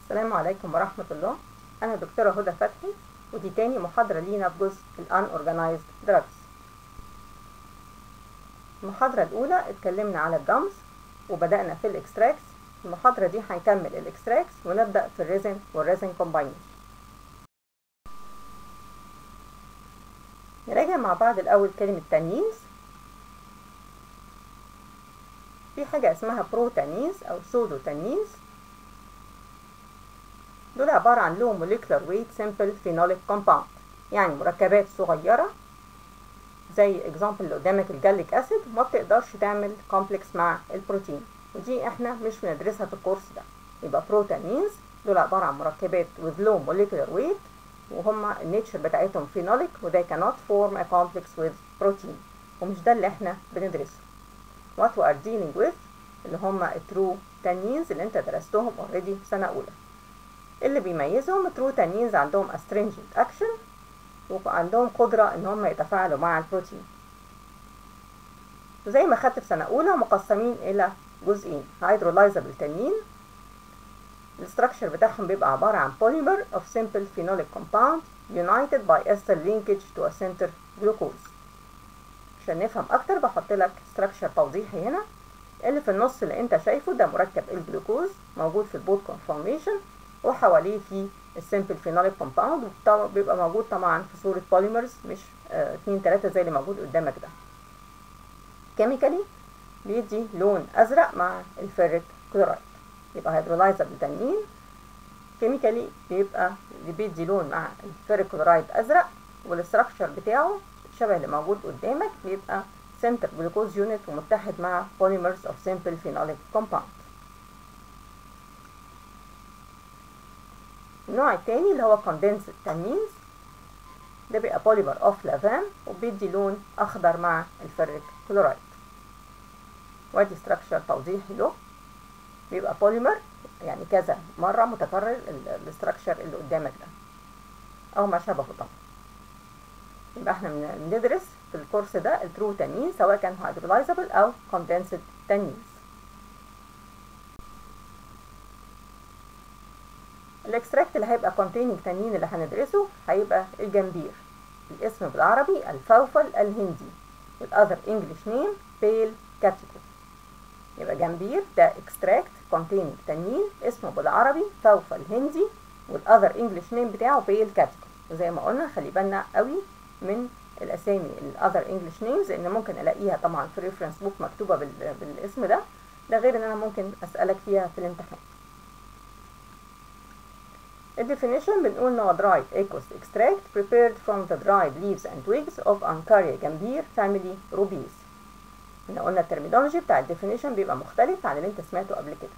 السلام عليكم ورحمة الله أنا دكتورة هدى فتحي ودي تاني محاضرة لينا في جزء ال Unorganized Drugs المحاضرة الأولى اتكلمنا على الجمز وبدأنا في الإكستراكس المحاضرة دي هنكمل الإكستراكس ونبدأ في الريزن والريزن كومباينر نراجع مع بعض الأول كلمة تانينز في حاجة اسمها بروتانينز أو سودو تانينز دول عبارة عن low molecular weight simple phenolic compound يعني مركبات صغيرة زي اكزامبل اللي قدامك الجاليك اسيد وما بتقدرش تعمل كومبلكس مع البروتين ودي احنا مش بندرسها في الكورس ده يبقى بروتامينز دول عبارة عن مركبات with low molecular weight وهم النيتشر بتاعتهم فينوليك وده cannot form a complex with protein ومش ده اللي احنا بندرسه what we are dealing with اللي هم الترو تانينز اللي انت درستهم اوريدي في سنة اولى اللي بيميزهم الترو تانينز عندهم astringent action وعندهم قدرة ان هم يتفاعلوا مع البروتين زي ما خدت في سنة أولى مقسمين إلى جزئين هيدرولايزابل تانيين الاستراكشر بتاعهم بيبقى عبارة عن polymer of simple phenolic compound united by ester linkage to a center glucose عشان نفهم أكتر بحط لك structure توضيحي هنا اللي في النص اللي انت شايفه ده مركب الجلوكوز موجود في البوت كونفورميشن وحواليه في السيمبل فينوليك كومباوند بيبقى موجود طبعا في صورة بوليمرز مش اه اتنين تلاتة زي اللي موجود قدامك ده كيميكالي بيدي لون ازرق مع الفيريك كلورايد يبقى هيدرولايزابل تانيين كيميكالي بيبقى اللي بيدي لون مع الفيريك كلورايد ازرق والاستراكشر بتاعه شبه اللي موجود قدامك بيبقى سنتر جلوكوز يونت ومتحد مع polymers of simple phenolic compound النوع التاني اللي هو condensed tannins ده بيبقى polymer of لافان وبيدي لون اخضر مع الفريك كلورايد وادي structure توضيحي له بيبقى polymer يعني كذا مرة متكرر الاستراكشر اللي قدامك ده او ما شابهه طبعا يبقى احنا بندرس في الكورس ده الترو تانين سواء كان هيدرولايزابل او كوندنسد تانينز الاكستراكت اللي هيبقى containing تانين اللي هندرسه هيبقى الجنبير الاسم بالعربي الفوفل الهندي والاذر انجلش نيم بيل كاتيكو يبقى جنبير ده اكستراكت containing تانين اسمه بالعربي فوفل هندي والاذر انجلش نيم بتاعه بيل كاتيكو وزي ما قلنا خلي بالنا قوي من الاسامي الاذر انجلش نيمز لان ممكن الاقيها طبعا في ريفرنس بوك مكتوبه بالاسم ده ده غير ان انا ممكن اسالك فيها في الامتحان الديفينيشن بنقول ان هو dried aqueous extract prepared from the dried leaves and twigs of Ancaria gambir family rubies احنا قلنا الترمينولوجي بتاع الديفينيشن بيبقى مختلف عن اللي انت سمعته قبل كده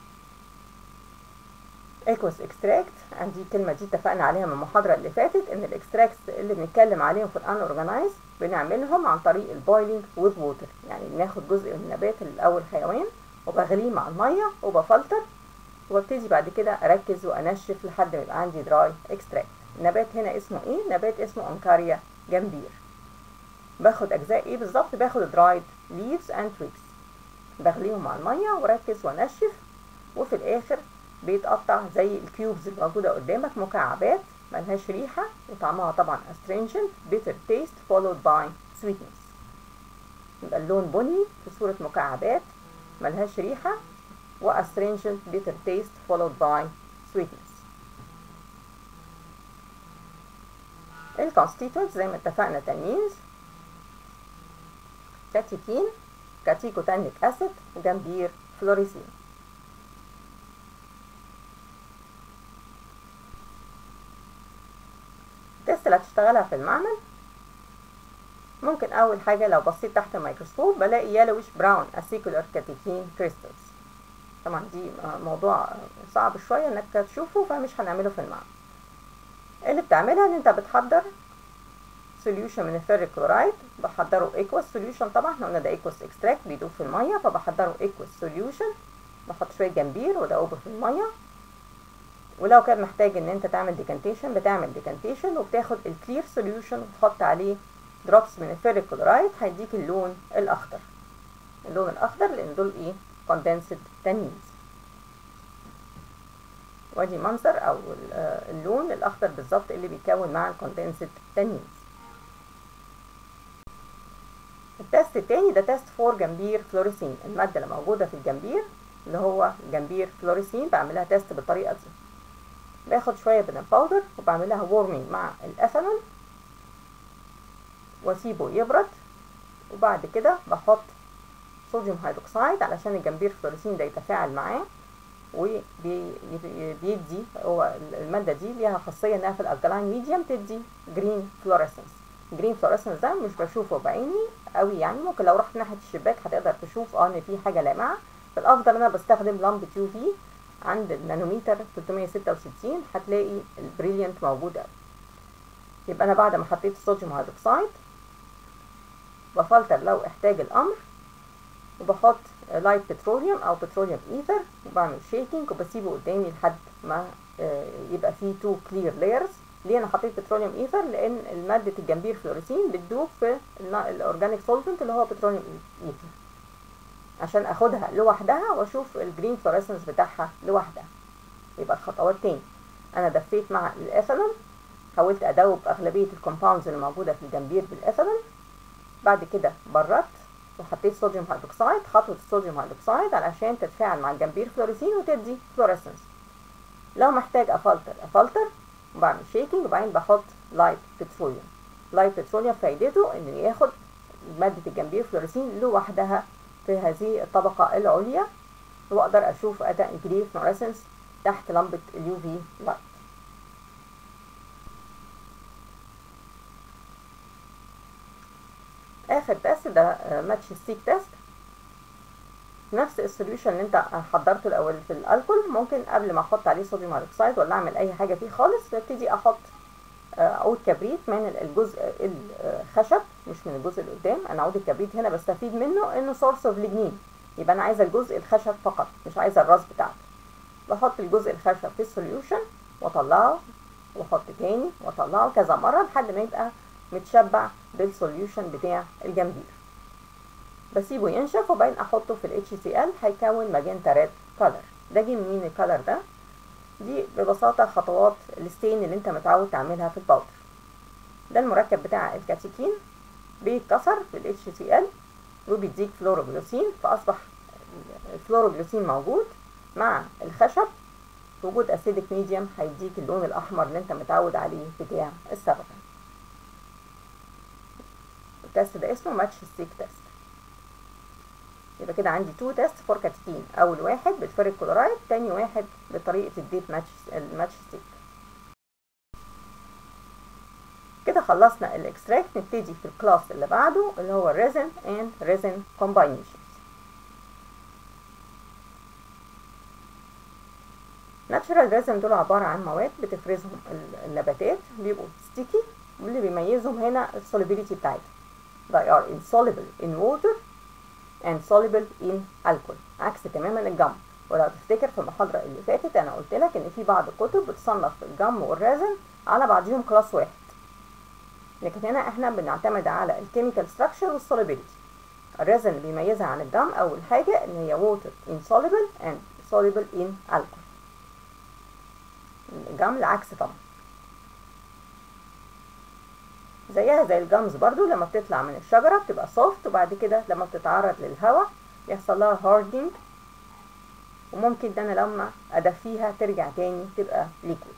ايكوس اكستراكت عندي الكلمه دي اتفقنا عليها من المحاضره اللي فاتت ان الاكستراكتس اللي بنتكلم عليهم في الان اورجانيز بنعملهم عن طريق البويلنج وذ ووتر يعني بناخد جزء من النبات الاول حيوان وبغليه مع الميه وبفلتر وابتدي بعد كده اركز وانشف لحد ما يبقى عندي دراي اكستراكت النبات هنا اسمه ايه نبات اسمه انكاريا جنبير باخد اجزاء ايه بالظبط باخد درايد ليفز اند تويكس بغليهم مع الميه واركز وانشف وفي الاخر بيتقطع زي الكيوبز الموجودة قدامك مكعبات ملهاش ريحة وطعمها طبعا astringent bitter taste followed by sweetness يبقى اللون بني في صورة مكعبات ملهاش ريحة و astringent bitter taste followed by sweetness الكونستيتوينت زي ما اتفقنا تانينز كاتيكين كاتيكوتانيك اسيد وجنبير فلوريسين التست اللي هتشتغلها في المعمل ممكن اول حاجة لو بصيت تحت الميكروسكوب بلاقي يالوش براون اسيكولار كاتيكين كريستالز طبعا دي موضوع صعب شوية انك تشوفه فمش هنعمله في المعمل اللي بتعملها ان انت بتحضر سوليوشن من الفيريك كلورايد بحضره ايكوس سوليوشن طبعا احنا قلنا ده ايكوس اكستراكت بيدوب في الميه فبحضره ايكوس سوليوشن بحط شويه جنبير ودوبه في الميه ولو كان محتاج ان انت تعمل ديكانتيشن بتعمل ديكانتيشن وبتاخد الكلير سوليوشن وتحط عليه دروبس من الفيريك كلورايد هيديك اللون الاخضر اللون الاخضر لان دول ايه كوندنسد تانينز وادي منظر او اللون الاخضر بالظبط اللي بيتكون مع الكوندنسد تانينز التست التاني ده تست فور جمبير فلوريسين المادة اللي موجودة في الجمبير اللي هو جمبير فلوريسين بعملها تست بالطريقة دي باخد شوية من الباودر وبعملها وورمينج مع الأثانول واسيبه يبرد وبعد كده بحط صوديوم هيدروكسيد علشان الجمبير فلوريسين ده يتفاعل معاه وبيدي هو المادة دي ليها خاصية انها في الالكلاين ميديوم تدي جرين فلوريسنس جرين فلوريسنس ده مش بشوفه بعيني قوي يعني ممكن لو رحت ناحية الشباك هتقدر تشوف اه ان في حاجة لامعة الافضل انا بستخدم لمبة يو في عند النانوميتر 366 هتلاقي البريليانت موجود قوي يبقى انا بعد ما حطيت الصوديوم هيدروكسيد بفلتر لو احتاج الامر وبحط لايت بتروليوم او بتروليوم ايثر وبعمل شيكينج وبسيبه قدامي لحد ما يبقى فيه تو كلير لايرز ليه انا حطيت بتروليوم ايثر لان ماده الجمبير فلوريسين بتدوب في الاورجانيك سولفنت اللي هو بتروليوم ايثر عشان اخدها لوحدها واشوف الجرين فلوريسنس بتاعها لوحدها يبقى الخطوات تاني انا دفيت مع الاثانول حاولت ادوب اغلبيه الكومباوندز اللي موجوده في الجمبير بالاثانول بعد كده بردت وحطيت صوديوم هيدروكسيد خطوه الصوديوم هيدروكسيد علشان تتفاعل مع الجمبير فلوريسين وتدي فلوريسنس لو محتاج افلتر افلتر وبعمل شيكينج وبعدين بحط لايت بتروليوم لايت بتروليوم فايدته انه ياخد ماده الجمبير فلوريسين لوحدها في هذه الطبقة العليا وأقدر أشوف أداء الجرين فلوريسنس تحت لمبة اليو في لايت آخر تيست ده ماتش ستيك تيست نفس السوليوشن اللي انت حضرته الاول في الالكول ممكن قبل ما احط عليه صوديوم هيدروكسيد ولا اعمل اي حاجه فيه خالص ببتدي احط عود كبريت من الجزء الخشب مش من الجزء اللي قدام انا عود الكبريت هنا بستفيد منه انه سورس اوف ليجنين يبقى انا عايزه الجزء الخشب فقط مش عايزه الراس بتاعته بحط الجزء الخشب في السوليوشن واطلعه واحط تاني واطلعه كذا مره لحد ما يبقى متشبع بالسوليوشن بتاع الجمبير بسيبه ينشف وبعدين احطه في الاتش سي ال هيكون ماجنتا ريد كلر ده جه منين الكلر ده دي ببساطة خطوات الستين اللي انت متعود تعملها في الباودر ده المركب بتاع الكاتيكين بيتكسر في الاتش سي ال وبيديك فلوروجلوسين فاصبح الفلوروجلوسين موجود مع الخشب في وجود اسيدك ميديوم هيديك اللون الاحمر اللي انت متعود عليه بتاع الصبغه التست ده اسمه ماتش ستيك تيست يبقى كده عندي تو تيست فور كاتيكين اول واحد بالفرق كلورايد تاني واحد بطريقه الديب ماتش الماتش ستيك كده خلصنا الاكستراكت نبتدي في الكلاس اللي بعده اللي هو الريزن اند ريزن كومباينيشنز ناتشورال ريزن دول عباره عن مواد بتفرزهم النباتات بيبقوا ستيكي واللي بيميزهم هنا السوليبيليتي بتاعتهم they are insoluble in water and soluble in alcohol عكس تماما الجم ولو تفتكر في المحاضرة اللي فاتت أنا قلت لك إن في بعض الكتب بتصنف الجم والرازن على بعضهم كلاس واحد لكن هنا احنا بنعتمد على الكيميكال ستراكشر والسوليبيليتي الرازن اللي بيميزها عن الجم أول حاجة إن هي water insoluble and soluble in alcohol الجم العكس طبعا زيها زي الجامز برضو لما بتطلع من الشجرة بتبقى سوفت وبعد كده لما بتتعرض للهواء يحصل لها هاردنج وممكن ان انا لما ادفيها ترجع تاني تبقى ليكويد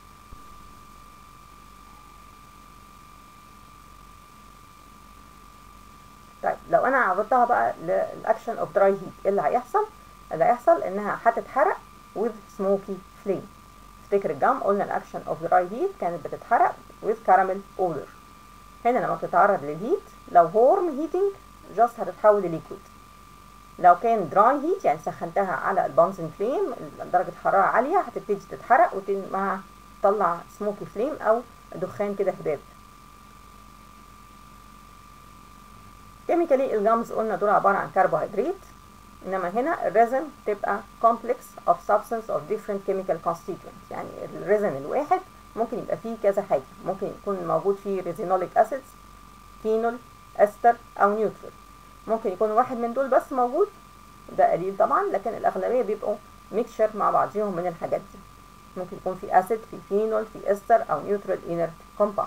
طيب لو انا عرضتها بقى للاكشن اوف دراي هيت ايه اللي هيحصل اللي هيحصل انها هتتحرق with smoky flame افتكر الجام قلنا الاكشن اوف دراي هيت كانت بتتحرق with caramel odor هنا لما بتتعرض للهيت لو هورم هيتنج جاست هتتحول لليكويد لو كان دراي هيت يعني سخنتها على البانزن فليم درجة حرارة عالية هتبتدي تتحرق ومع تطلع سموكي فليم او دخان كده هباب كيميكالي الجامز قلنا دول عبارة عن كربوهيدرات انما هنا الريزن تبقى complex of substance of different chemical constituents يعني الريزن الواحد ممكن يبقى فيه كذا حاجة ممكن يكون موجود فيه ريزينوليك اسيدز فينول استر او نيوترال ممكن يكون واحد من دول بس موجود ده قليل طبعا لكن الاغلبية بيبقوا ميكشر مع بعضهم من الحاجات دي ممكن يكون في اسيد في فينول في استر او نيوترال انرت كومباوند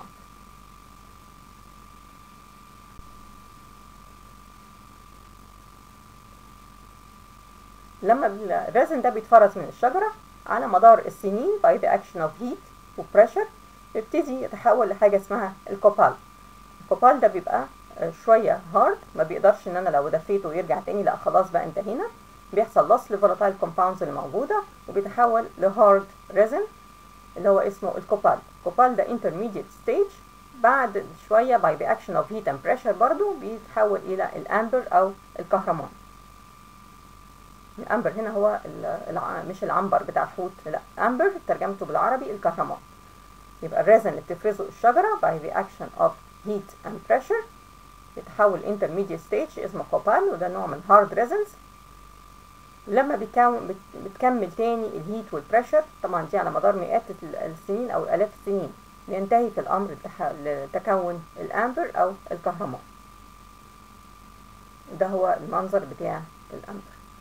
لما الريزن ده بيتفرز من الشجرة على مدار السنين by the action of heat وبريشر يبتدي يتحول لحاجة اسمها الكوبال الكوبال ده بيبقى شوية هارد ما بيقدرش ان انا لو دفيته ويرجع تاني لا خلاص بقى انتهينا بيحصل loss للفولاتايل كومباوندز اللي موجودة وبيتحول لهارد ريزن اللي هو اسمه الكوبال الكوبال ده intermediate stage بعد شوية by the action of heat and pressure برضو بيتحول إلى الأمبر أو الكهرمان الأمبر هنا هو الع... مش العنبر بتاع الحوت لا أمبر ترجمته بالعربي الكهرمان يبقى الريزن اللي بتفرزه الشجرة by the action of heat and pressure يتحول intermediate stage اسمه كوبال وده نوع من hard resins لما بيكون بتكمل تاني الهيت والبريشر طبعا دي على مدار مئات السنين او الاف السنين ينتهي في الامر لتكون الامبر او الكهرمان ده هو المنظر بتاع الامبر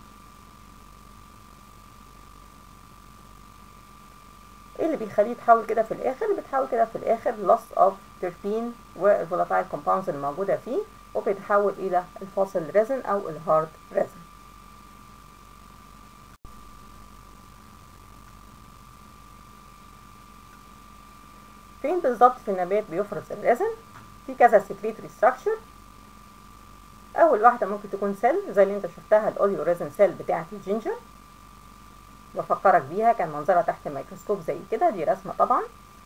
ايه اللي بيخليه يتحول كده في الاخر بيتحول كده في الاخر loss of terpene والفولاتايل كومباوندز اللي موجوده فيه وبيتحول الى الفاصل ريزن او الهارد ريزن فين بالظبط في النبات بيفرز الريزن في كذا سكريتري ستراكشر اول واحده ممكن تكون سيل زي اللي انت شفتها الاوليو ريزن سيل بتاعه الجينجر بفكرك بيها كان منظرها تحت الميكروسكوب زي كده دي رسمه طبعا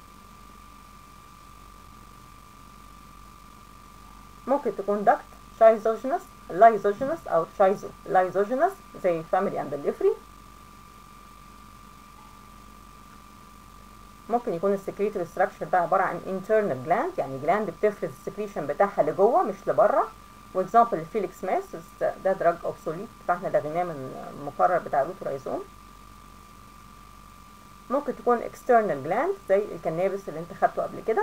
ممكن تكون دكت شايزوجينس لايزوجينس او شايزو لايزوجينس زي فاميلي اندليفري ممكن يكون السكريتري ستراكشر ده عباره عن internal gland يعني جلاند بتفرز السكريشن بتاعها لجوه مش لبره واكزامبل الفيليكس ماس ده دراج اوبسوليت فاحنا لغيناه من المقرر بتاع الروتورايزوم ممكن تكون external gland زي الكنابس اللي انت خدته قبل كده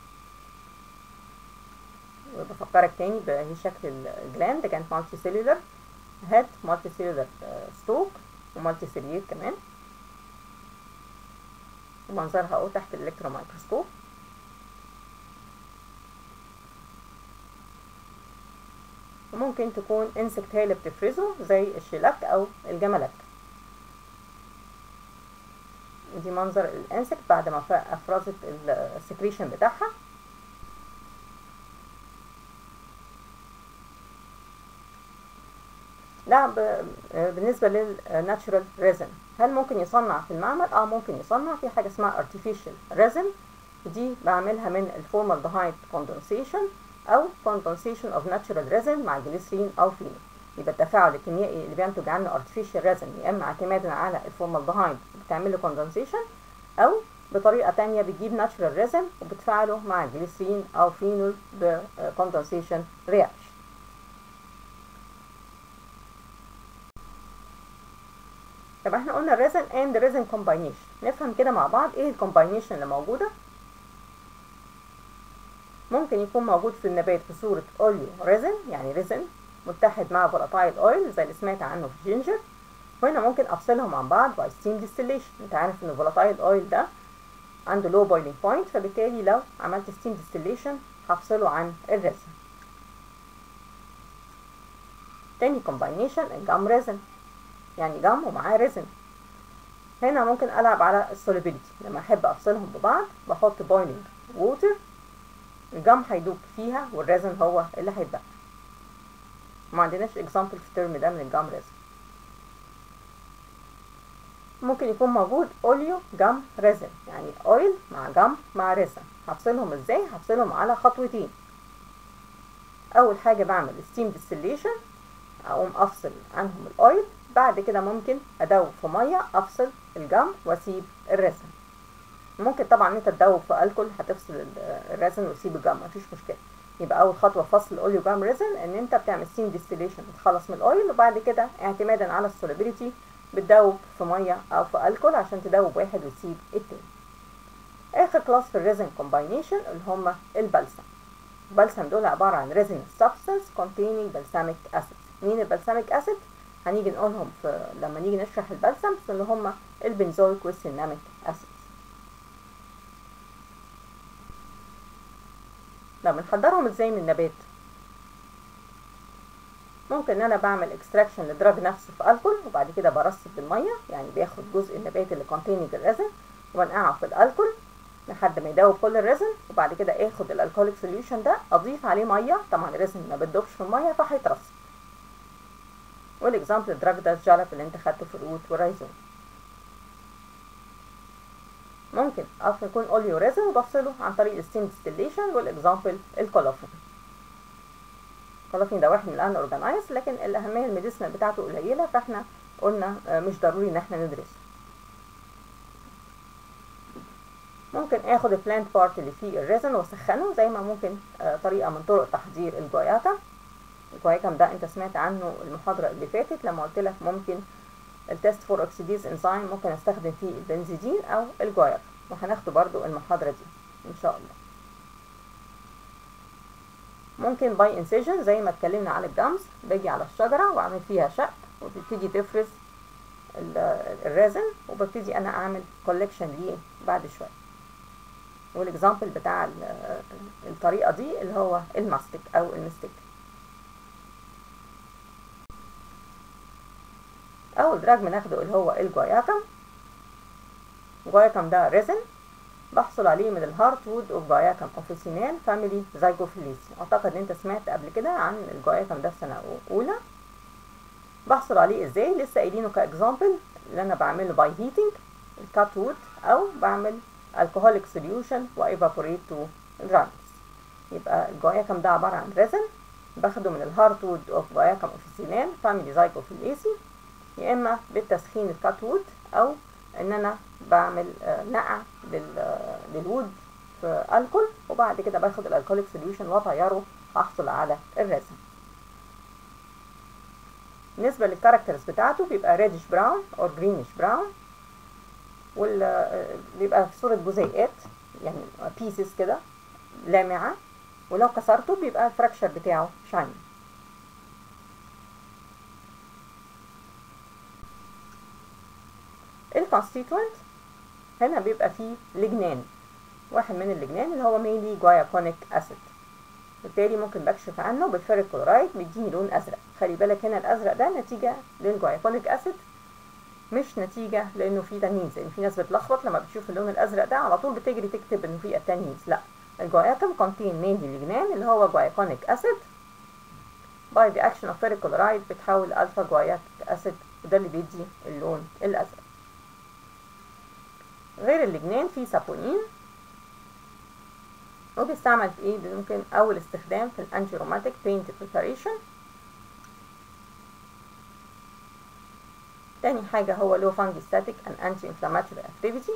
وبفكرك تاني بهي شكل الجلاند كانت مالتي سيلولر هيد مالتي سيلولر ستوك ومالتي سيلير كمان ومنظرها اهو تحت الالكترون مايكروسكوب وممكن تكون انسكت هي اللي بتفرزه زي الشلاك او الجملك دي منظر الانسكت بعد ما افرزت السكريشن بتاعها لا بالنسبه للناتشورال ريزن هل ممكن يصنع في المعمل اه ممكن يصنع في حاجه اسمها artificial resin دي بعملها من الفورمالدهايد كوندنسيشن او كوندنسيشن اوف ناتشورال ريزن مع جليسرين او فينول يبقى التفاعل الكيميائي اللي بينتج عنه artificial resin يا اما اعتمادا على الفورمالدهايد بتعمل له كوندنسيشن او بطريقه تانية بتجيب ناتشورال ريزن وبتفاعله مع جليسرين او فينول بكوندنسيشن رياكشن طب احنا قلنا الريزن اند ريزن كومباينيشن نفهم كده مع بعض ايه الكومباينيشن اللي موجوده ممكن يكون موجود في النبات في صوره اوليو ريزن يعني ريزن متحد مع فولاتايل اويل زي اللي سمعت عنه في الجينجر وهنا ممكن افصلهم عن بعض باي ستيم ديستليشن انت عارف ان الفولاتايل اويل ده عنده لو بويلينج بوينت فبالتالي لو عملت ستيم ديستليشن هفصله عن الريزن تاني كومباينيشن الجام ريزن يعني جام ومعاه ريزن هنا ممكن العب على السوليبيليتي لما احب افصلهم ببعض بحط بويلنج ووتر الجام هيدوب فيها والريزن هو اللي هيتبقى ما عندناش اكزامبل في الترم ده من الجام ريزن ممكن يكون موجود اوليو جام ريزن يعني اويل مع جام مع ريزن هفصلهم ازاي هفصلهم على خطوتين اول حاجه بعمل ستيم ديستليشن اقوم افصل عنهم الاويل بعد كده ممكن ادوب في ميه افصل الجم واسيب الريزن ممكن طبعا انت تدوب في الكول هتفصل الريزن وتسيب الجم مفيش مشكله يبقى اول خطوه فصل الاوليو جام ريزن ان انت بتعمل ستيم ديستليشن تخلص من الاويل وبعد كده اعتمادا على السوليبيليتي بتدوب في ميه او في الكول عشان تدوب واحد وتسيب التاني اخر كلاس في الريزن كومباينيشن اللي هم البلسم البلسم دول عباره عن ريزن سبستانس containing balsamic acid مين البلساميك اسيد هنيجي نقولهم في لما نيجي نشرح البلسمز اللي هم البنزويك والسيناميك اسيدز لما بنحضرهم ازاي من النبات ممكن ان انا بعمل اكستراكشن للدراج نفسه في الكول وبعد كده برصب بالميه يعني بياخد جزء النبات اللي كونتيننج الريزن وانقعه في الالكول لحد ما يدوب كل الريزن وبعد كده اخد الالكوليك سوليوشن ده اضيف عليه ميه طبعا الريزن ما بتدوبش في الميه فهيترصب والاكزامبل الدراج ده الجلب اللي انت خدته في الروت والرايزون ممكن اصلا يكون اوليو ريزن وبفصله عن طريق الستيم ديستيليشن والاكزامبل الكولوفين الكولوفين ده واحد من الان اورجانايز لكن الاهميه الميديسنال بتاعته قليله فاحنا قلنا مش ضروري ان احنا ندرسه ممكن اخد البلانت بارت اللي فيه الريزن واسخنه زي ما ممكن طريقه من طرق تحضير الجوياتا الجوياكم ده انت سمعت عنه المحاضره اللي فاتت لما قلت لك ممكن التست فور اوكسيديز انزيم ممكن استخدم فيه البنزيدين او الجوياكا وهناخده برضو المحاضره دي ان شاء الله ممكن باي انسيجن زي ما اتكلمنا على الجمز باجي على الشجره واعمل فيها شق وتبتدي تفرز الريزن وببتدي انا اعمل كولكشن ليه بعد شويه والاكزامبل بتاع الطريقه دي اللي هو الماستك او المستك اول دراج بناخده اللي هو الجواياكم الجواياكم ده ريزن بحصل عليه من الهارت وود اوف جواياكم اوفيسينال فاميلي زايجوفيليسي اعتقد ان انت سمعت قبل كده عن الجواياكم ده في سنه اولى بحصل عليه ازاي لسه قايلينه كاكزامبل اللي انا بعمله باي هيتنج الكات وود او بعمل الكحوليك سوليوشن وايفابوريت تو دراجز يبقى الجواياكم ده عباره عن ريزن باخده من الهارت وود اوف جواياكم اوفيسينال فاميلي زايجوفيليسي يا اما بالتسخين الكات وود او ان انا بعمل نقع للوود في الكول وبعد كده باخد الالكوليك سوليوشن واطيره احصل على الريزن بالنسبه للكاركترز بتاعته بيبقى ريدش براون او جرينش براون وال بيبقى في صوره جزيئات يعني بيسز كده لامعه ولو كسرته بيبقى الفراكشر بتاعه شاين الكونستيتوينت هنا بيبقى فيه لجنان واحد من اللجنان اللي هو ميلي جواياكونيك اسيد بالتالي ممكن بكشف عنه بالفيريك كلورايد بيديني لون ازرق خلي بالك هنا الازرق ده نتيجه للجواياكونيك اسيد مش نتيجه لانه فيه تانينز لان في ناس بتلخبط لما بتشوف اللون الازرق ده على طول بتجري تكتب انه فيه التانينز لا الجواياكم كونتين مينلي لجنان اللي هو جواياكونيك اسيد باي ذا اكشن اوف فيريك كلورايد بتحول الفا جواياك اسيد وده اللي بيدي اللون الازرق غير اللجنان في سابونين وبيستعمل في ايه ممكن اول استخدام في الانتي روماتيك بينت بريباريشن تاني حاجة هو لو فانجيستاتيك and anti inflammatory activity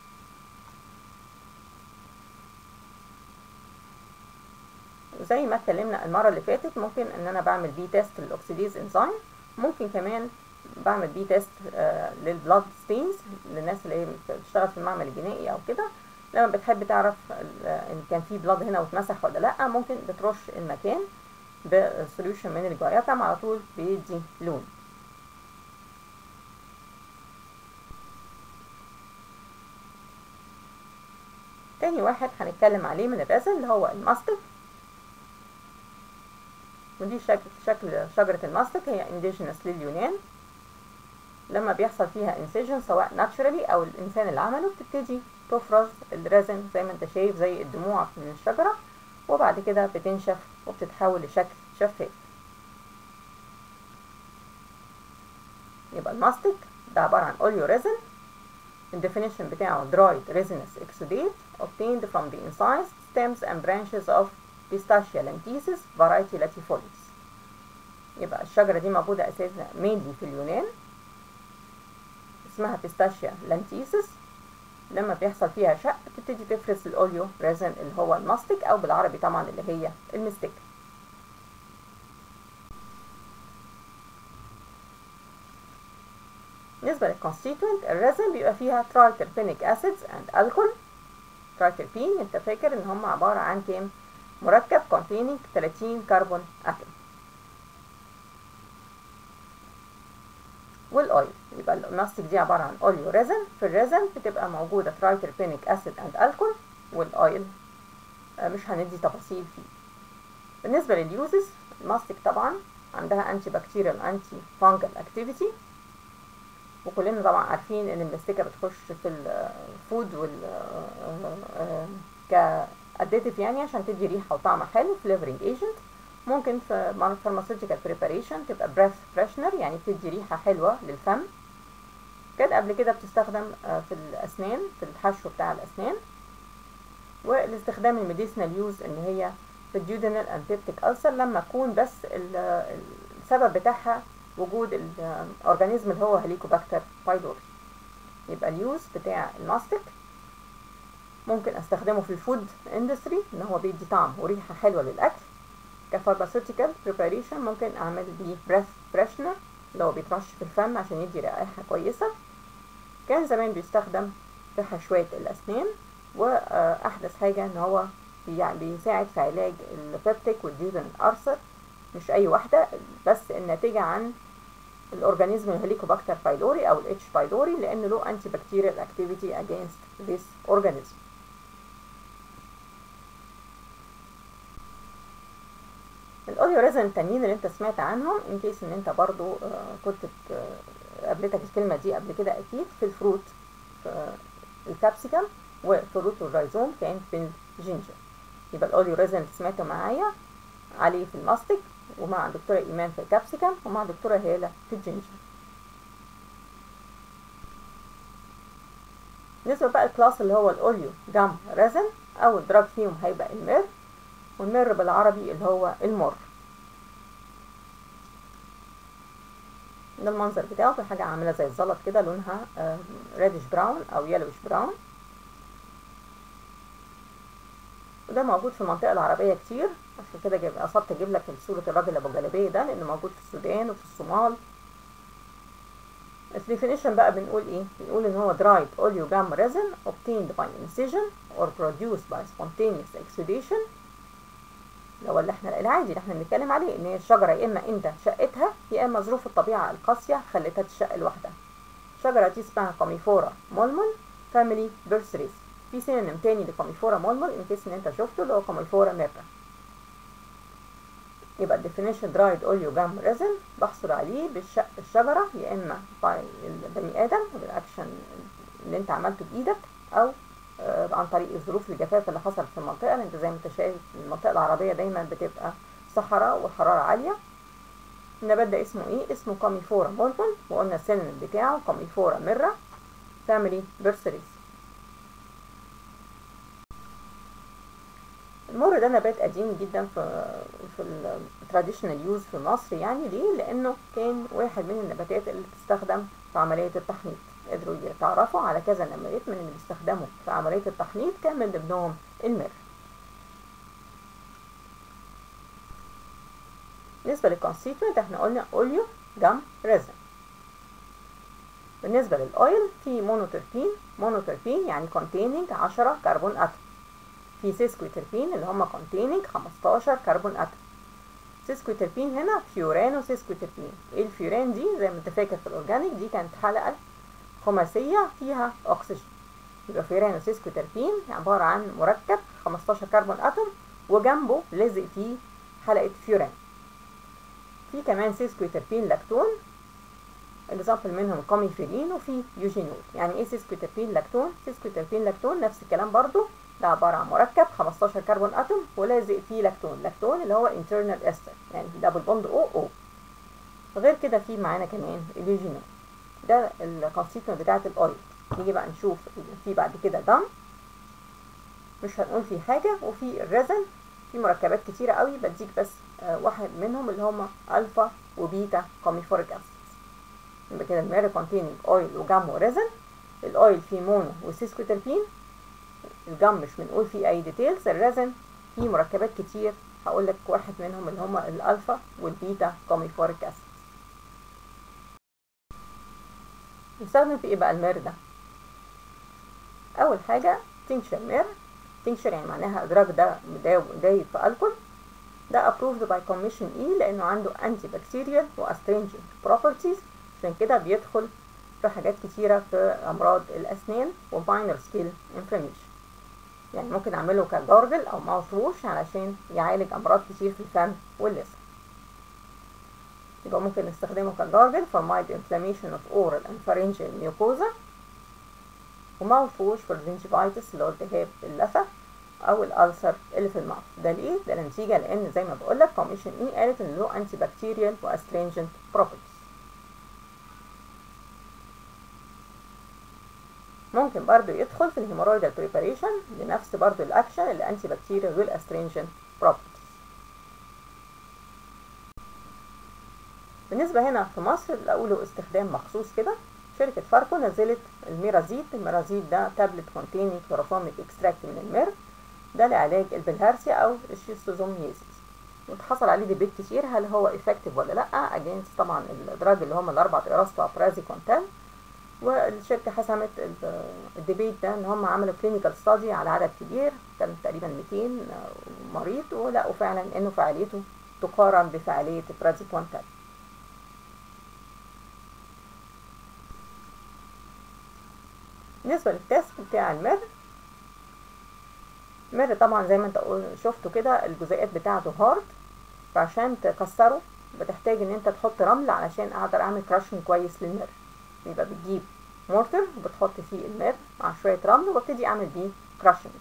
وزي ما اتكلمنا المرة اللي فاتت ممكن ان انا بعمل بي تيست للاكسيديز انزيم ممكن كمان بعمل بي تيست آه للبلاد ستينز للناس اللي هي بتشتغل في المعمل الجنائي او كده لما بتحب تعرف ان كان في بلاد هنا واتمسح ولا لا ممكن بترش المكان بسوليوشن من الجواياتم على طول بيدي لون تاني واحد هنتكلم عليه من الرسم اللي هو الماستك ودي شكل شكل شجرة الماستك هي indigenous لليونان لما بيحصل فيها انسيجن سواء ناتشرالي او الانسان اللي عمله بتبتدي تفرز الريزن زي ما انت شايف زي الدموع من الشجرة وبعد كده بتنشف وبتتحول لشكل شفاف يبقى الماستك ده عبارة عن اوليو ريزن الديفينيشن بتاعه dried resinous exudate obtained from the incised stems and branches of Pistachia lenticus variety latifolis يبقى الشجرة دي موجودة أساسا mainly في اليونان اسمها بيستاشيا لانتيسس لما بيحصل فيها شق بتبتدي تفرز الاوليو ريزن اللي هو الماستيك او بالعربي طبعا اللي هي المستيك بالنسبة للكونستيتوينت الريزن بيبقى فيها ترايتربينيك اسيدز اند الكول ترايتربين انت فاكر ان هم عبارة عن كام مركب containing 30 كربون اتوم والاويل يبقى الماستيك دي عباره عن اوليو ريزن في الريزن بتبقى موجوده ترايتربينيك اسيد اند الكول والاويل مش هندي تفاصيل فيه بالنسبه لليوزز الماستيك طبعا عندها انتي بكتيريال انتي فانجل اكتيفيتي وكلنا طبعا عارفين ان المستكه بتخش في الفود وال كاديتيف يعني عشان تدي ريحه وطعم حلو فليفرنج ايجنت ممكن في فارماسيوتيكال بريباريشن تبقى بريث فريشنر يعني بتدي ريحه حلوه للفم كانت قبل كده بتستخدم في الاسنان في الحشو بتاع الاسنان والاستخدام الميديسنال يوز ان هي في الديودينال اند بيبتيك ألسر لما يكون بس السبب بتاعها وجود الاورجانيزم اللي هو هليكوباكتر بايلوري يبقى اليوز بتاع الماستيك ممكن استخدمه في الفود اندستري ان هو بيدي طعم وريحه حلوه للاكل كفارماسيوتيكال بريباريشن ممكن اعمل بيه بريث فريشنر اللي هو بيترش في الفم عشان يدي رائحه كويسه كان زمان بيستخدم في حشوات الاسنان واحدث حاجه ان هو بيساعد في علاج البيبتيك والديودن ارثر مش اي واحده بس الناتجه عن الاورجانيزم الهليكوباكتر بايلوري او الاتش بايلوري لان له انتي بكتيريال اكتيفيتي اجينست ذيس اورجانيزم الاوديو ريزن التانيين اللي انت سمعت عنهم ان كيس ان انت برضو كنت قابلتك الكلمه دي قبل كده اكيد في الفروت في الكابسيكم وفروت الرايزوم كان في الجينجر يبقى الاوديو ريزن اللي سمعته معايا عليه في الماستيك ومع دكتورة إيمان في الكابسيكم ومع دكتورة هالة في الجينجر بالنسبة بقى الكلاس اللي هو الأوليو جام ريزن أول دراج فيهم هيبقى المير والمير بالعربي اللي هو المر ده المنظر بتاعه في حاجة عاملة زي الزلط كده لونها ريدش براون أو يلوش براون وده موجود في المنطقة العربية كتير عشان كده قصدت اجيب لك صورة الراجل ابو جلابية ده لانه موجود في السودان وفي الصومال الديفينيشن بقى بنقول ايه بنقول ان هو dried oleogam resin obtained by incision or produced by spontaneous exudation اللي هو اللي احنا العادي اللي احنا بنتكلم عليه ان هي الشجرة يا اما انت شقتها يا اما ظروف الطبيعة القاسية خلتها تشق لوحدها الشجرة دي اسمها كوميفورا مولمون فاميلي بيرسريس في سينونيم تاني لكوميفورا مولمول ان كيس ان انت شفته اللي هو كوميفورا ميرا يبقى الديفينيشن درايد اوليو جام ريزن بحصل عليه بالشق الشجرة يا اما باي البني ادم بالاكشن اللي انت عملته بايدك او آه عن طريق الظروف الجفاف اللي حصلت في المنطقة لان انت زي ما انت شايف المنطقة العربية دايما بتبقى صحراء والحرارة عالية النبات ده اسمه ايه اسمه كوميفورا مولمول وقلنا السينونيم بتاعه كوميفورا ميرا فاميلي بيرسريس المر ده نبات قديم جدا في في التراديشنال يوز في مصر يعني ليه لانه كان واحد من النباتات اللي بتستخدم في عمليه التحنيط قدروا يتعرفوا على كذا نبات من اللي بيستخدموا في عمليه التحنيط كان من ضمنهم المر بالنسبه للكونستيتوينت احنا قلنا اوليو جام ريزن بالنسبه للاويل في مونوتربين مونوتربين يعني containing 10 كربون اتوم في سيسكوتربين اللي هم containing 15 كربون اتوم سيسكوتربين هنا فيورانو سيسكوتربين ايه الفيوران دي زي ما انت فاكر في الاورجانيك دي كانت حلقه خماسيه فيها اكسجين يبقى فيورانو سيسكوتربين عباره عن مركب 15 كربون اتوم وجنبه لازق فيه حلقه فيوران في كمان سيسكوتربين لاكتون اكزامبل منهم كوميفيرين وفي يوجينول يعني ايه سيسكوتربين لاكتون سيسكوتربين لاكتون نفس الكلام برضو ده عبارة عن مركب 15 كربون اتوم ولازق فيه لاكتون لاكتون اللي هو internal ester يعني دبل بوند او او غير كده في معانا كمان اليوجينول ده الكونستيتوينت بتاعة الاويل نيجي بقى نشوف في بعد كده دم مش هنقول فيه حاجة وفي الريزن في مركبات كتيرة قوي بديك بس آه واحد منهم اللي هما الفا وبيتا كوميفوريك اسيد يبقى كده الميري كونتيننج اويل وجام وريزن الاويل فيه مونو وسيسكوتربين الجم مش بنقول فيه اي ديتيلز الريزن فيه مركبات كتير هقول لك واحد منهم اللي هما الالفا والبيتا كوميفوريك اسيد نستخدم في ايه بقى المير ده اول حاجه تنكشر مير تنكشر يعني معناها ادراج ده دايب في الكول ده approved by commission E لانه عنده anti bacterial و astringent properties عشان كده بيدخل في حاجات كتيرة في أمراض الأسنان وماينر سكيل انفلاميشن يعني ممكن أعمله كجارجل أو ماوث ووش علشان يعالج أمراض كتير في الفم واللسان يبقى ممكن نستخدمه كجارجل for mild inflammation of oral and pharyngeal mucosa وماوث ووش for gingivitis اللي هو التهاب اللثة أو الألسر اللي في الماوث ده ليه؟ ده نتيجة لأن زي ما بقولك كوميشن إي قالت إن له أنتي بكتيريال وأسترينجنت properties ممكن برضو يدخل في الهيمورويدال بريباريشن لنفس برضو الاكشن الانتي بكتيريال والاسترينجنت بروبرتيز بالنسبة هنا في مصر لقوا له استخدام مخصوص كده شركة فاركو نزلت الميرازيت الميرازيت ده تابلت كونتيننج كلوروفورميك اكستراكت من المير ده لعلاج البلهارسيا او الشيستوزوميزيس واتحصل عليه ديبيت كتير هل هو افكتيف ولا لا اجينست طبعا الدراج اللي هم الاربع اقراص بتوع برازيكونتان والشركة حسمت الديبيت ده ان هم عملوا كلينيكال ستادي على عدد كبير كان تقريبا 200 مريض ولقوا فعلا انه فعاليته تقارن بفعالية برازيكونتان بالنسبة للتست بتاع المر المر طبعا زي ما انت شفتوا كده الجزيئات بتاعته هارد فعشان تكسره بتحتاج ان انت تحط رمل علشان اقدر اعمل كراشنج كويس للمر يبقى بتجيب مورتر وبتحط فيه المير مع شوية رمل وابتدي اعمل بيه كراشنج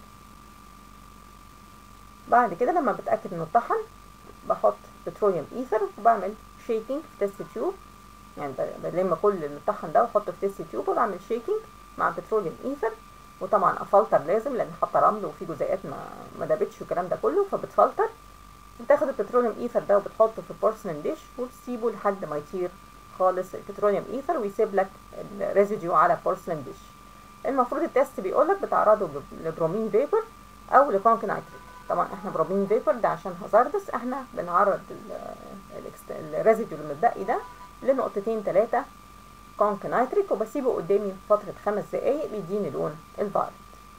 بعد كده لما بتأكد انه اتطحن بحط بتروليوم ايثر وبعمل شيكينج في تيست تيوب يعني بلم كل اللي اتطحن ده واحطه في تيست تيوب وبعمل شيكينج مع بتروليوم ايثر وطبعا افلتر لازم لان حاطه رمل وفي جزيئات ما ما دابتش والكلام ده كله فبتفلتر بتاخد البتروليوم ايثر ده وبتحطه في بورسلين ديش وتسيبه لحد ما يطير خالص البتروليوم ايثر ويسيب لك الريزيديو على بورسلين ديش المفروض التست بيقول لك بتعرضه لبرومين فيبر او لكونك نايتريت طبعا احنا برومين فيبر ده عشان هازاردس احنا بنعرض الريزيديو المتبقي ده لنقطتين ثلاثه كونك نايتريك وبسيبه قدامي فتره خمس دقايق بيديني لون الفايلت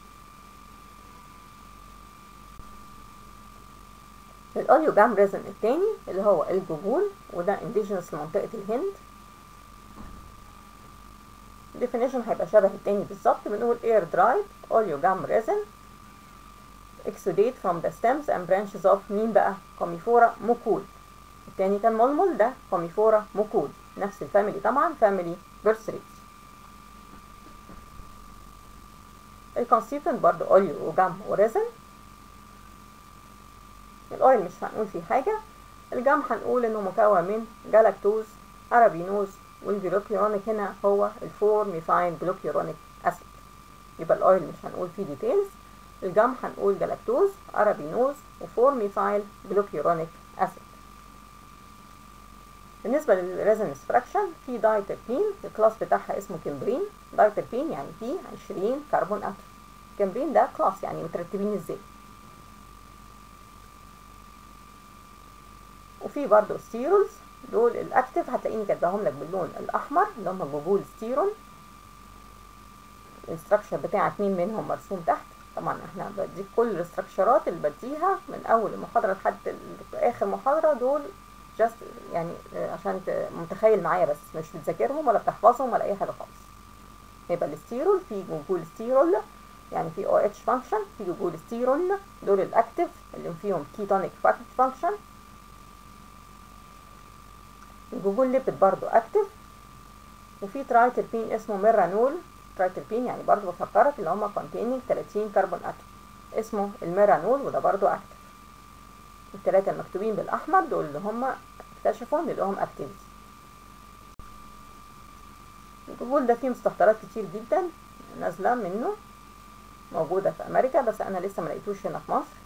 الاوليو جام ريزن التاني اللي هو الجبول وده انديجينس لمنطقة الهند الديفينيشن هيبقى شبه التاني بالظبط بنقول air dried oleogam جام resin exudate from the stems and branches of مين بقى كوميفورا موكول التاني كان ململ ده كوميفورا موكول نفس الفاميلي طبعا فاميلي بيرسريت الكونستيتنت برضو اوليو وجام وريزن الاويل مش هنقول فيه حاجة الجام هنقول انه مكون من جلاكتوز ارابينوز والجلوكيرونيك هنا هو الفور ميثاين جلوكيرونيك اسيد يبقى الاويل مش هنقول فيه ديتيلز الجام هنقول جلاكتوز ارابينوز وفور ميثايل جلوكيرونيك اسيد بالنسبة للريزنس فراكشن في دايتربين الكلاس بتاعها اسمه كمبرين دايتربين يعني فيه 20 كربون اتوم كمبرين ده كلاس يعني مترتبين ازاي وفي برضه ستيرولز دول الاكتف هتلاقيني كاتباهم لك باللون الاحمر اللي هم جبول ستيرول الاستراكشر بتاع اتنين منهم مرسوم تحت طبعا احنا بديك كل الاستراكشرات اللي بديها من اول المحاضره لحد اخر محاضره دول جاست يعني عشان متخيل معايا بس مش بتذاكرهم ولا بتحفظهم ولا اي حاجه خالص يبقى الستيرول في جلوكول ستيرول يعني في او اتش فانكشن في جلوكول ستيرول دول الاكتف اللي فيهم كيتونيك فانكشن الجلوكول ليبيد برضو اكتف وفي ترايتربين اسمه ميرانول ترايتربين يعني برضو بفكرك اللي هما containing 30 كربون اتوم اسمه الميرانول وده برضو اكتف الثلاثة المكتوبين بالأحمر دول اللي هم اكتشفوا إن لهم أكتيفيتي الجبول ده فيه مستحضرات كتير جدا نازلة منه موجودة في أمريكا بس أنا لسه ملقيتوش هنا في مصر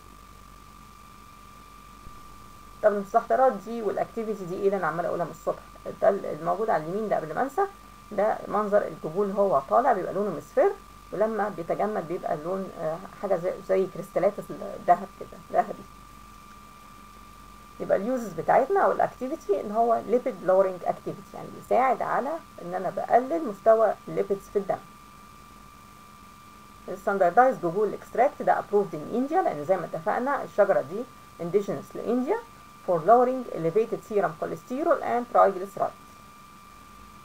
طب المستحضرات دي والأكتيفيتي دي إيه اللي أنا عمالة أقولها من الصبح ده الموجود على اليمين ده قبل ما أنسى ده منظر الجبول هو طالع بيبقى لونه مصفر ولما بيتجمد بيبقى اللون حاجة زي, زي كريستالات الذهب كده ذهبي يبقى اليوزز بتاعتنا او الاكتيفيتي ان هو ليبيد لورينج اكتيفيتي يعني بيساعد على ان انا بقلل مستوى الليبيدز في الدم الستاندردايز جوجول اكستراكت ده ابروفد ان انديا لان زي ما اتفقنا الشجره دي indigenous لانديا for lowering elevated serum cholesterol and triglycerides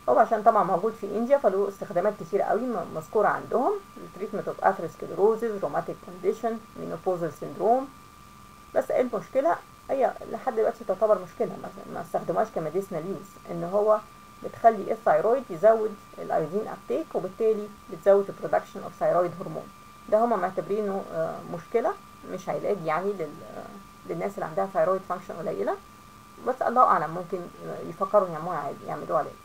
هو عشان طبعا موجود في انديا فله استخدامات كتيرة قوي مذكورة عندهم التريتمنت اوف اثيروسكليروزز روماتيك كونديشن مينوبوزال سيندروم بس ايه المشكلة هي لحد دلوقتي تعتبر مشكلة ما استخدموهاش كميديسنال يوز ان هو بتخلي الثايرويد يزود الايودين ابتيك وبالتالي بتزود البرودكشن اوف ثايرويد هرمون ده هما معتبرينه مشكلة مش علاج يعني لل للناس اللي عندها ثايرويد فانكشن قليلة بس الله اعلم ممكن يفكروا يعملوها عادي يعملوها علاج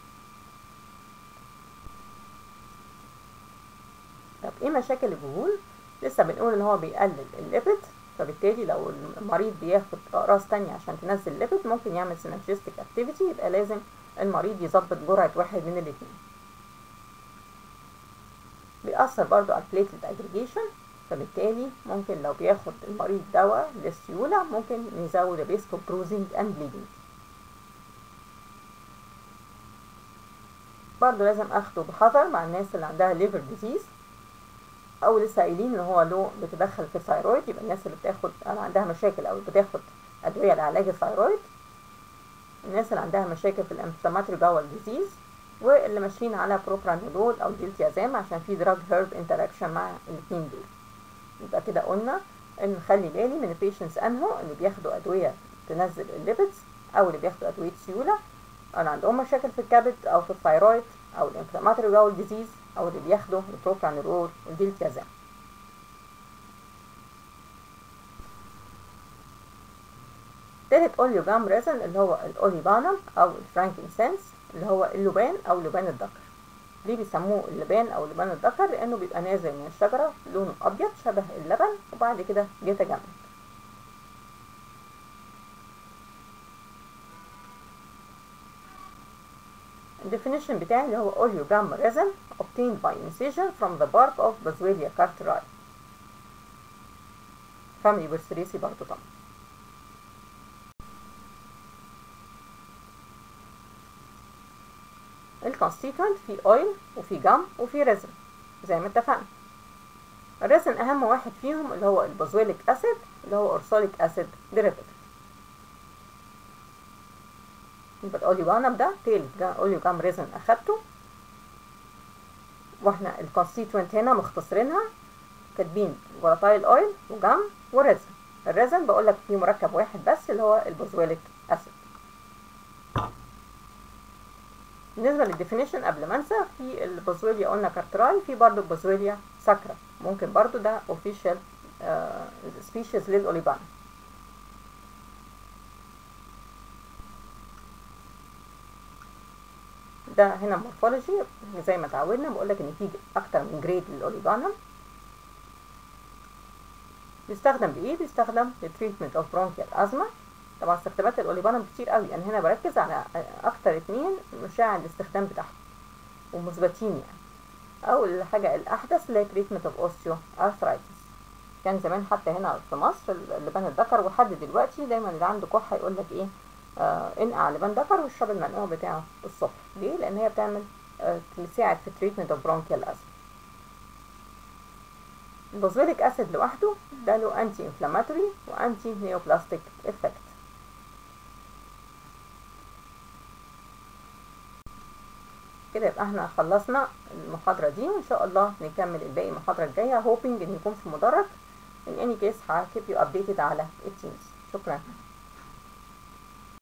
طب ايه مشاكل الجهول لسه بنقول ان هو بيقلل الليبيد فبالتالي لو المريض بياخد اقراص تانية عشان تنزل الليبيد ممكن يعمل سينرجستيك اكتيفيتي يبقى لازم المريض يظبط جرعة واحد من الاتنين بيأثر برضو على البليتلت اجريجيشن فبالتالي ممكن لو بياخد المريض دواء للسيولة ممكن يزود الريسك اوف بروزنج اند بليدنج برضو لازم اخده بحذر مع الناس اللي عندها ليفر ديزيز او لسه قايلين ان هو له بيتدخل في الثايرويد يبقى الناس اللي بتاخد انا عندها مشاكل او بتاخد ادويه لعلاج الثايرويد الناس اللي عندها مشاكل في الانفلاماتوري باول ديزيز واللي ماشيين على بروبرانولول او ديلتيازام عشان في دراج هيرب انتراكشن مع الاثنين دول يبقى كده قلنا ان نخلي بالي من البيشنتس انهو اللي بياخدوا ادويه تنزل الليبيدز او اللي بياخدوا ادويه سيوله او عندهم مشاكل في الكبد او في الثايرويد او الانفلاماتوري باول ديزيز او اللي بياخدوا البروبرانولول والديلتيازام تالت اوليوجام ريزن اللي هو الاوليبانم او الفرانكنسنس اللي هو اللبان او لبان الذكر ليه بيسموه اللبان او لبان الذكر لانه بيبقى نازل من الشجره لونه ابيض شبه اللبن وبعد كده بيتجمد الديفينيشن بتاعي اللي هو oleogam resin obtained by incision from the bark of Boswellia carteri family Burseraceae برضه طبعا الكونستيتوينت في اويل وفي جام وفي ريزن زي ما اتفقنا الريزن اهم واحد فيهم اللي هو البوزويليك اسيد اللي هو اورسوليك اسيد ديريفيتيف يبقى الاوليوجانم ده تالت اوليوجام ريزن اخدته واحنا الكونستيتوينت هنا مختصرينها كاتبين فولاتايل اويل وجام وريزن الريزن بقول لك فيه مركب واحد بس اللي هو البوزويليك اسيد بالنسبه للديفينيشن قبل ما انسى في البوزويليا قلنا كارتراي في برضه البوزويليا ساكرا ممكن برضه ده اوفيشال سبيشيز للاوليبان ده هنا مورفولوجي زي ما اتعودنا بقول لك ان في اكتر من جريد للاوليبانم بيستخدم بايه بيستخدم لتريتمنت اوف برونكيال ازمه طبعا استخدامات الاوليبانم كتير قوي انا هنا بركز على اكتر اتنين مشاع الاستخدام بتاعهم ومثبتين يعني اول حاجه الاحدث اللي هي تريتمنت اوف اوستيو ارثرايتس كان زمان حتى هنا في مصر اللبان الذكر وحد دلوقتي دايما اللي عنده كحه يقول لك ايه آه انقع لبان ذكر واشرب المنقوع بتاعه الصبح ليه لان هي بتعمل آه تساعد في تريتمنت اوف برونكيال ازمه البوزويليك اسيد لوحده ده له انتي انفلاماتوري وانتي نيوبلاستيك افكت كده يبقى احنا خلصنا المحاضرة دي وان شاء الله نكمل الباقي المحاضرة الجاية hoping ان يكون في مدرج in any case ها keep you updated على التيمز شكرا